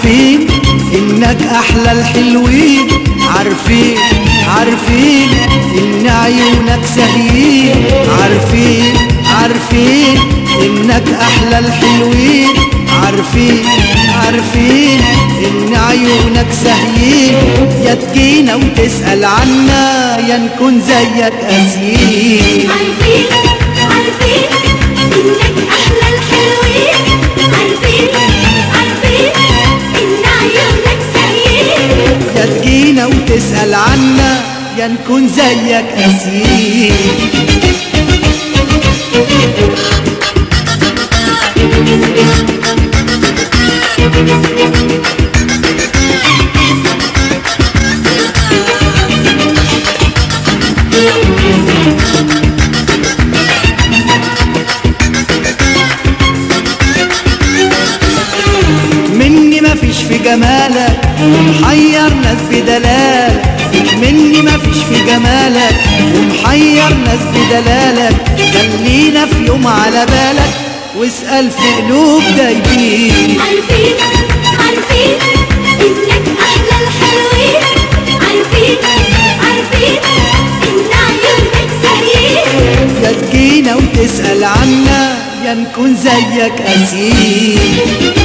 عارفين انك احلى الحلوين عارفين عارفين ان عيونك سهيين عارفين عارفين انك احلى الحلوين عارفين عارفين ان عيونك سهيين يا تجينا وتسأل عنا يا نكون زيك قاسيين عارفين عارفين انك احلى الحلوين عارفين عارفين ان عيونك سهيين يا تجينا وتسأل عنا يا نكون زيك قاسيين مني مفيش في جمالك ومحير ناس بدلالك مني مفيش في جمالك ومحير ناس بدلالك خلينا في يوم على بالك واسأل في قلوب دايبين عارفين عارفين انك احلى الحلوين عارفين عارفين ان عيونك سهيين يا تجينا وتسأل عنا يا نكون زيك قاسيين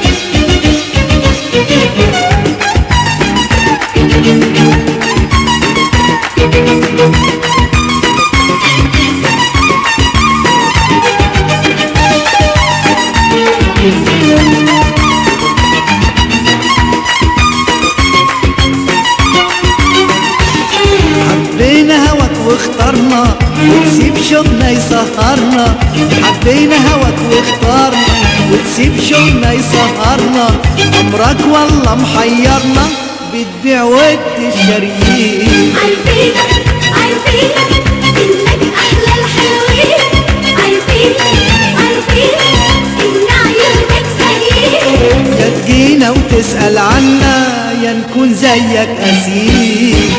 حبينا هواك واخترنا وتسيب شغلنا يسهرنا حبينا هواك واخترنا وتسيب شغلنا يسهرنا امرك والله محيرنا بتبيع ود الشريين عارفين عارفين انك احلى الحلوين عارفين عارفين ان عيونك سهيين يا تجينا وتسأل عنا يا نكون زيك قاسيين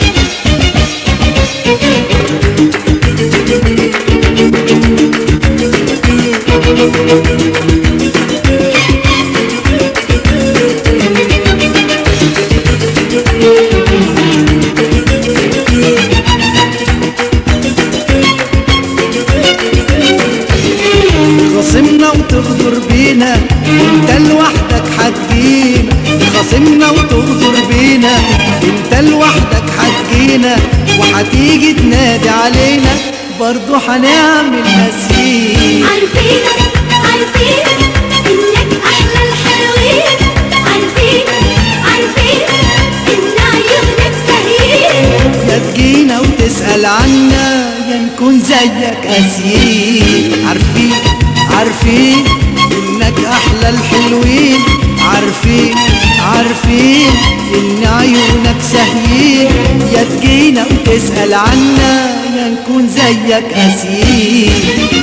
خصمنا وتغدر بينا انت لوحدك حتجينا خصمنا وتغدر بينا انت لوحدك حتجينا وحتيجي تنادي علينا برضو هنعمل نسيم عارفين عارفين انك احلى الحلوين عارفين عارفين ان عيونك سهيين يا تجينا وتسأل عنا يا نكون زيك قاسيين عارفين عارفين انك احلى الحلوين عارفين عارفين ان عيونك سهيين يا تجينا وتسأل عنا يا نكون زيك قاسيين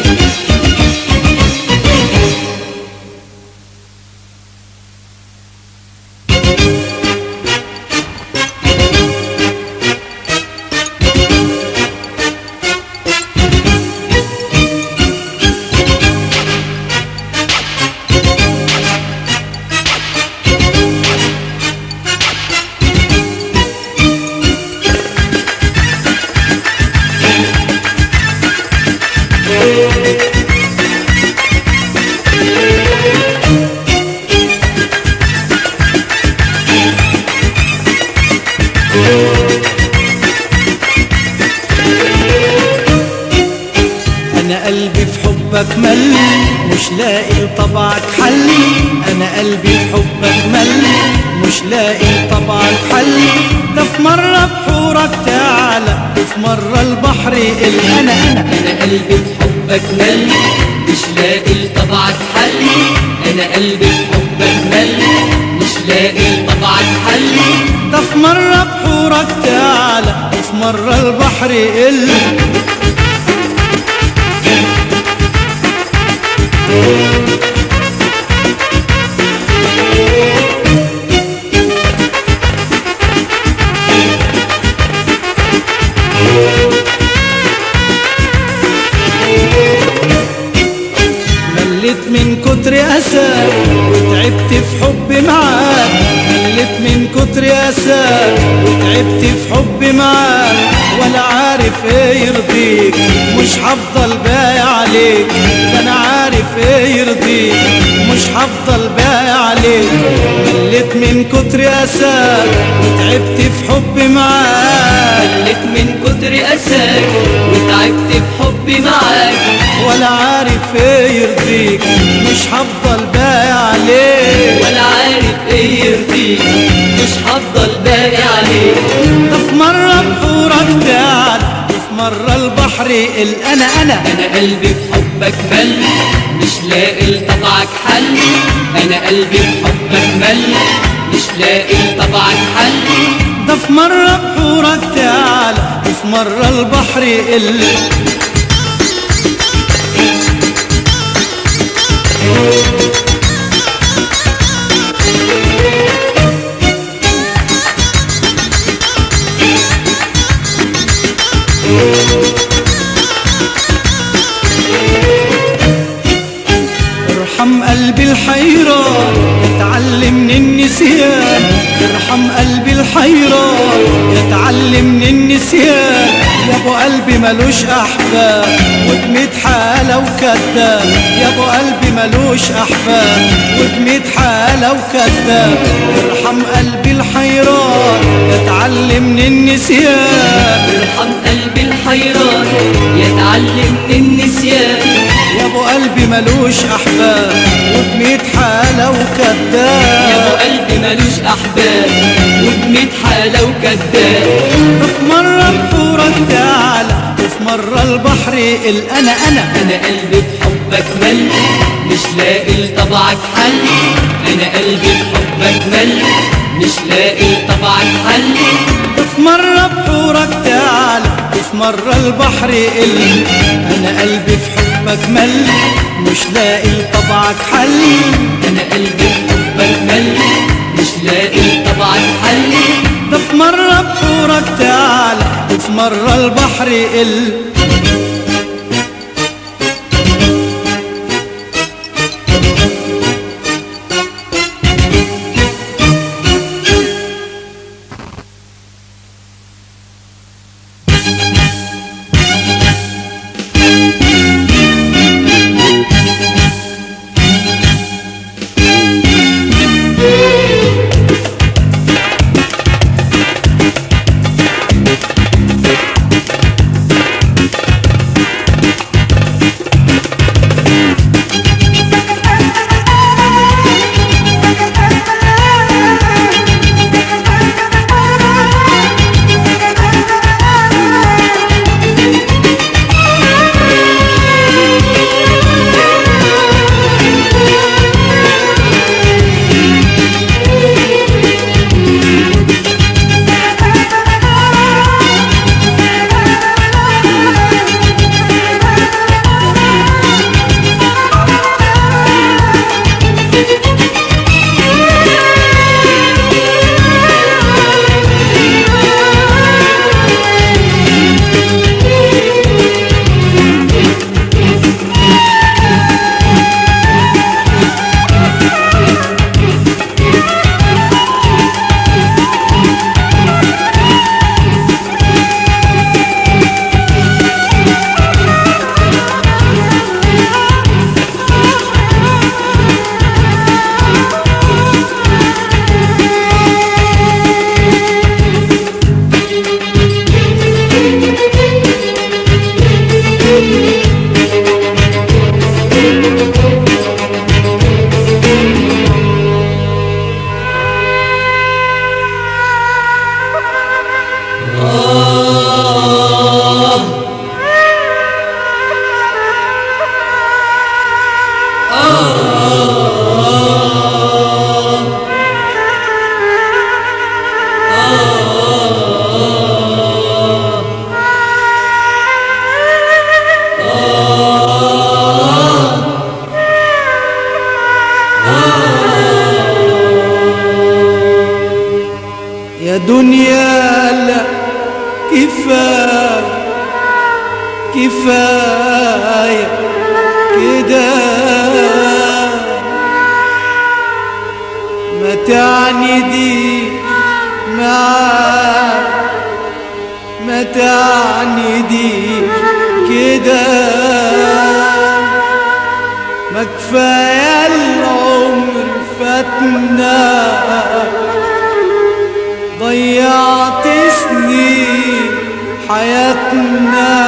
انا قلبي في حبك مل مش لاقي لطبعك حل انا قلبي في حبك مل مش لاقي لطبعك حل ده في مرة بحورك تعالى وفي مرة البحر يقل انا انا انا قلبي في حبك مل مش لاقي لطبعك حل انا قلبي في حبك مل مش لاقي لطبعك حل ده في مرة بحورك تعالى وفي مرة البحر يقل مليت من كتر أسى وتعبت في حب معاك وتعبت في حب معاك ولا عارف ايه يرضيك مش هفضل باقي عليك ده انا عارف ايه يرضيك مش هفضل باقي عليك مليت من كتر اساك وتعبت في حب معاك قلت من كتر أساك وتعبت في حبي معاك ولا عارف ايه يرضيك مش هفضل باقي عليك ولا عارف ايه يرضيك مش هفضل باقي عليك ده في مرة بحورك تعال وفي مرة البحر يقل أنا أنا انا قلبي في حبك مل مش لاقي لطبعك حل انا قلبي في حبك مل مش لاقي لطبعك حل ده في مرة بحورك تعال وفي مرة البحر يقل ارحم قلبي الحيران يتعلم من النسيان ارحم قلبي الحيران يتعلم من النسيان يا ابو قلبي ملوش احباب وبميت حالة وكذاب يا ابو قلبي ملوش احباب وبميت حالة وكذاب ارحم قلبي الحيران يتعلم من النسيان ارحم قلبي الحيران يتعلم من النسيان يا ابو قلبي ملوش احباب وبميت حالة يا ابو وكذاب قلبي ملوش احباب وبميت حالة وكذاب في مرة بحورك تعالى وفي مرة البحر يقل أنا أنا انا قلبي في حبك مل مش لاقي لطبعك حل انا قلبي في حبك مل مش لاقي لطبعك حل في مرة بحورك تعالى وفي مرة البحر يقل أنا قلبي في حبك مل مش لاقي لطبعك حل انا قلبي في حبك مل مش لاقي لطبعك حل ده في مرة بحورك تعالى وفي مرة البحر يقل يا دنيا لا كفاية كفاية كده ما تعني دي معاك ما تعني دي كده ما كفاية العمر فاتنا ضيعت سنين حياتنا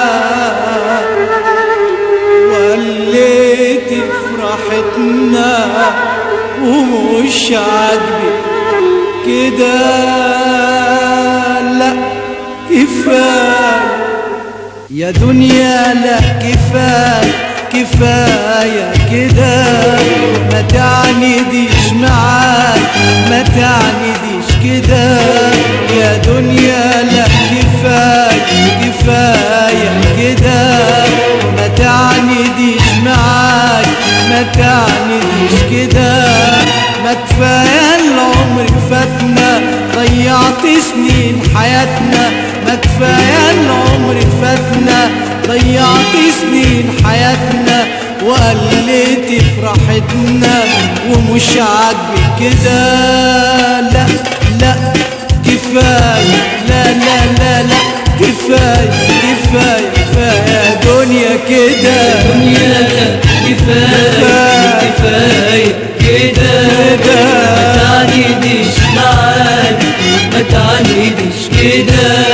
وقلت فرحتنا ومش عاجبك كده لا كفاية يا دنيا لا كفاية كفاية كده ما تعنيديش معاك ما تعنيديش كده يا دنيا لا كفاية كفاية كده ما تعنيديش معاك ما تعنيديش كده ما كفاية العمر فاتنا ضيعت سنين حياتنا ما كفاية العمر فاتنا ضيعت سنين حياتنا وقلت فرحتنا ومش عاجبك كده لا لا كفاية لا لا لا لا كفاية كفاية كفاية دنيا كده دنيا كفاية كفاية كده ما تعنيديش معاك ما تعنيديش كده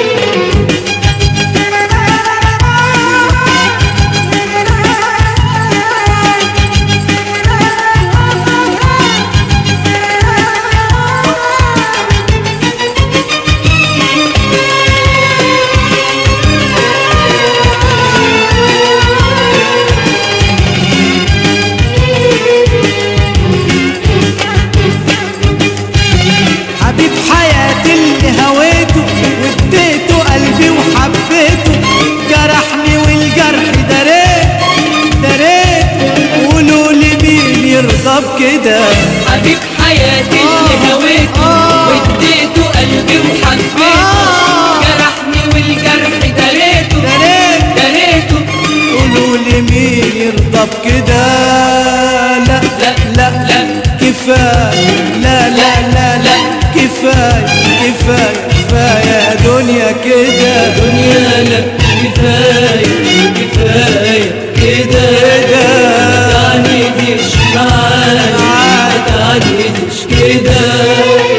حبيب حياتي اللي هويته واديته قلبي وحبيته جرحني والجرح دريت دريت قولوا لي مين يرضى بكده حبيب حياتي اللي هويته آه. واديته قلبي وحبيته آه. جرحني والجرح دريته دريت دريته قولوا لي مين يرضى بكده لا لا، لا لا. كفاية لا لا لا لا كفاية كفاية كفاية دنيا كده دنيا لا كفاية كفاية كده ما تعنيديش معاك ما تعنيديش كده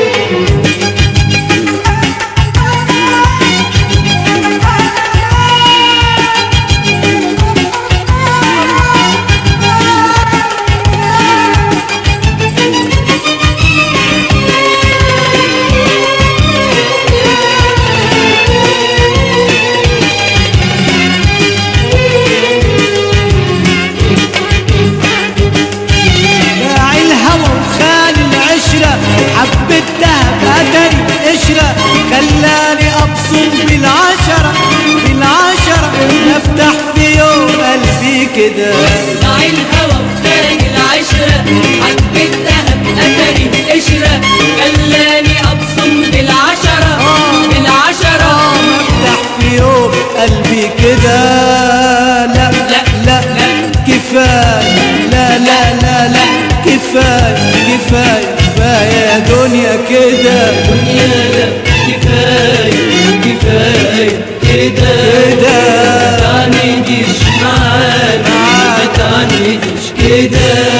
باعي الهوى وخان العشرة حبيتها بقدري قشرة خلاني أبصم بالعشرة بالعشرة نفتح في يوم قلبي كده داعي الهوى وخاني العشرة حبيت دهب أثري قشرة خلاني أبصم بالعشرة بالعشرة نفتح في يوم قلبي كده لا لا، لا لا. كفاية لا لا لا لا كفاية كفاية كفاية دنيا كده دنيا لا كفاية كفاية كده كده. ما تعنيديش معاك ما تعنيديش كده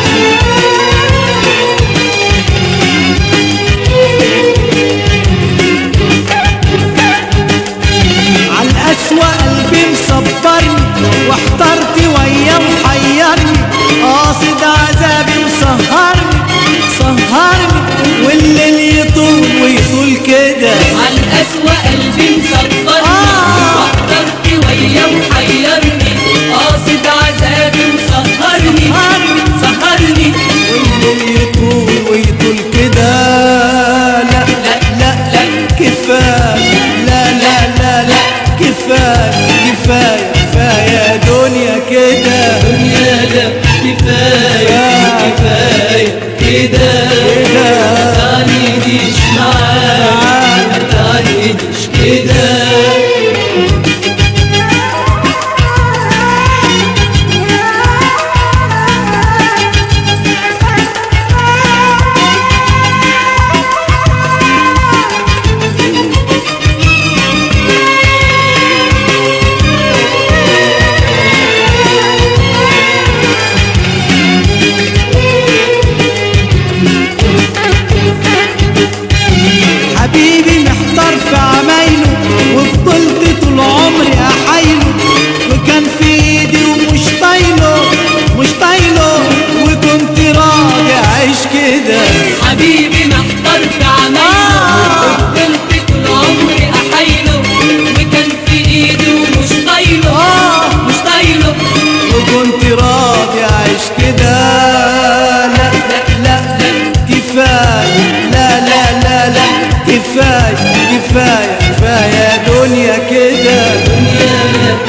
Thank you. كده حبيبي محتار في عمايله وفضلت طول عمري احايله وكان في ايدي ومش طايله مش طايله وكنت راضي اعيش كده حبيبي محتار في عمايله وفضلت طول عمري احايله وكان في ايدي ومش طايله آه. مش طايله وكنت راضي اعيش كده لا لا لا لا كفايه لا لا لا لا كفايه كفايه كفايه دنيا كده دنيا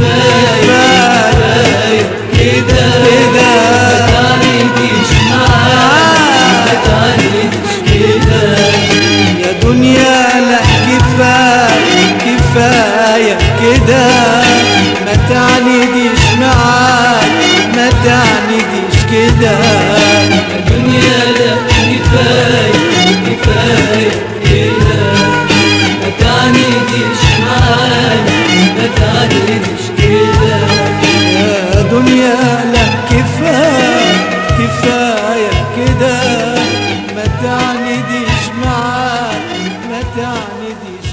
كفايه كده كده تعانديش معايا ما تعانديش كده يا دنيا لا كفايه كفايه كده ما تعانديش معاك ما تعانديش كده الدنيا لا كفاية كفاية كده ما تعانديش معايا ما تعانديش كده يا دنيا لا كفاية كفاية كده ما تعانديش معاك ما تعانديش